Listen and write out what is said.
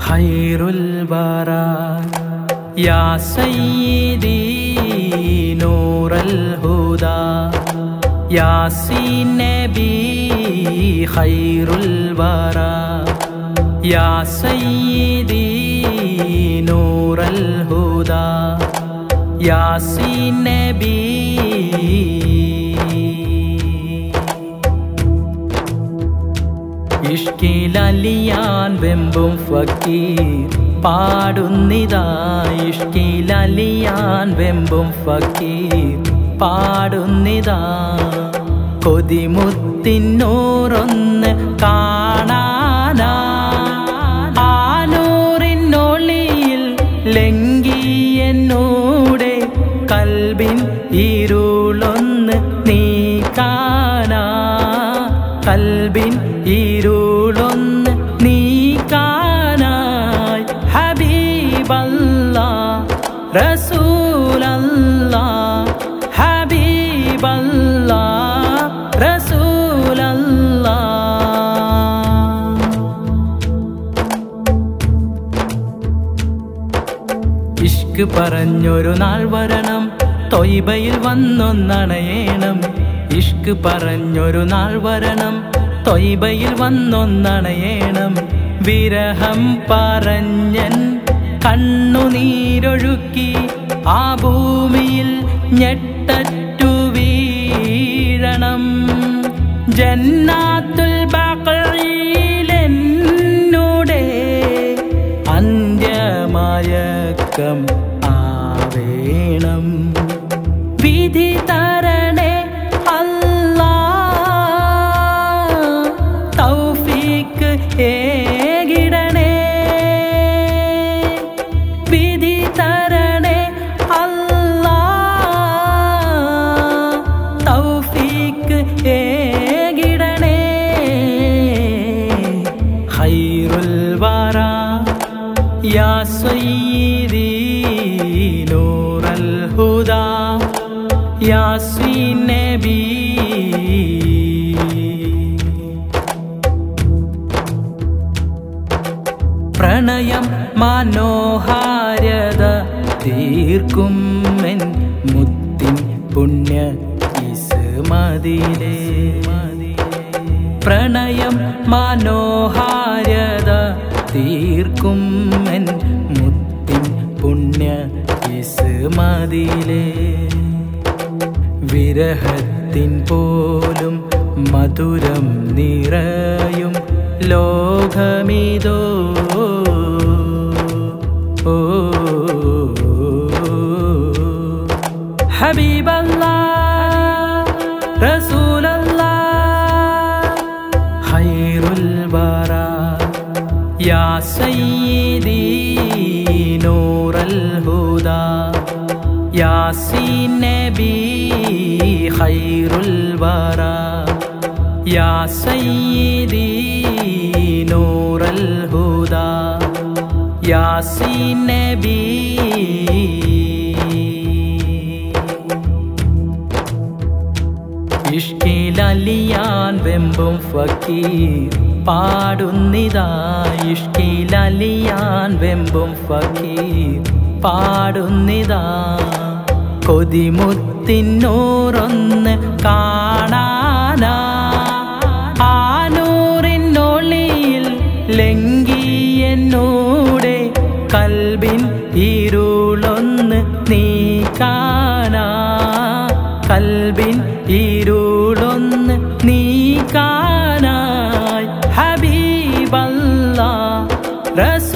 ഖൈറുൽ വറ യാ സയ്യിദി നൂറൽ ഹുദാ യാസീൻ നബി ഖൈറുൽ വറ യാ സയ്യിദി നൂറൽ ഹുദാ യാസീൻ നബി ഇഷ്കിലലിയാൻ വെമ്പും ഫക്കീർ പാടുന്നിതാ ഇഷ്കിലലിയാൻ വെമ്പും ഫക്കീർ പാടുന്നിതാ കൊതിമുത്തിനൂറൊന്ന് കാണാനാ ആനൂറിനൊളിയിൽ ലംഘിയെന്നൂടെ കൽബിൻ ഇരുളൊന്ന് നീക്കാനാ കൽബിൻ ഇരുളൊന്ന് നീക്കാനായി ഹബീബല്ല റസൂലല്ല ഹബീബല്ല റസൂലല്ല ഇഷ്ക് പറഞ്ഞൊരു നാൾ വരണം തൊയ്ബയിൽ വന്നൊന്നണയേണം ഇഷ്ക് പറഞ്ഞൊരു നാൾ വരണം തൊയ്ബയിൽ വന്നൊന്നണയേണം വിരഹം പറഞ്ഞൻ കണ്ണുനീരൊഴുക്കി ആ ഭൂമിയിൽ ഞെട്ടറ്റു വീഴണം ജന്നാത്തുൽ ബഖയിലെന്നുടെ അന്ത്യമയക്കം ആവേണം വിധി തരണേ അല്ലാ തൗഫീക്ക് ഏകിടണേ വിധി തരണേ അല്ലാ തൗഫീക്ക് ഏകിടണേ ഖൈറുൽ വറ യാ സയ്യിദി നൂറൽ ഹുദാ യാസീൻ നബി പ്രണയം മനോഹാര്യത തീർക്കും എൻ മുത്തിൻ പുണ്യ ഇസ്മതിലേ പ്രണയം മനോഹാര്യത തീർക്കും എൻ മുത്തിൻ പുണ്യ ഇസ്മതിലേ വിരഹത്തിൻ പോലും മധുരം നിറയും ലോകമിതോ ഓ ഹബീബല്ലാ റസൂലല്ലാ ഖൈറുൽ വറ യാ സയ്യിദി നൂറൽ ഹുദാ യാസീൻ നബി ഖൈറുൽ വറ യാ സയ്യിദി നൂറൽ ഹുദാ യാസീൻ നബി ഇഷ്കിലലിയാൻ വെമ്പും ഫക്കീർ പാടുന്നിതാ ഇഷ്കിലലിയാൻ വെമ്പും ഫക്കീർ പാടുന്നിതാ കൊതിമുത്തിനൂറൊന്ന് കാണാനാ ആനൂറിനൊളിയിൽ ലംഘിയെന്നൂടെ കൽബിൻ ഇരുളൊന്ന് നീക്കാനാ കൽബിൻ ഇരുളൊന്ന് നീക്കാനായി ഹബീബല്ല റസൂ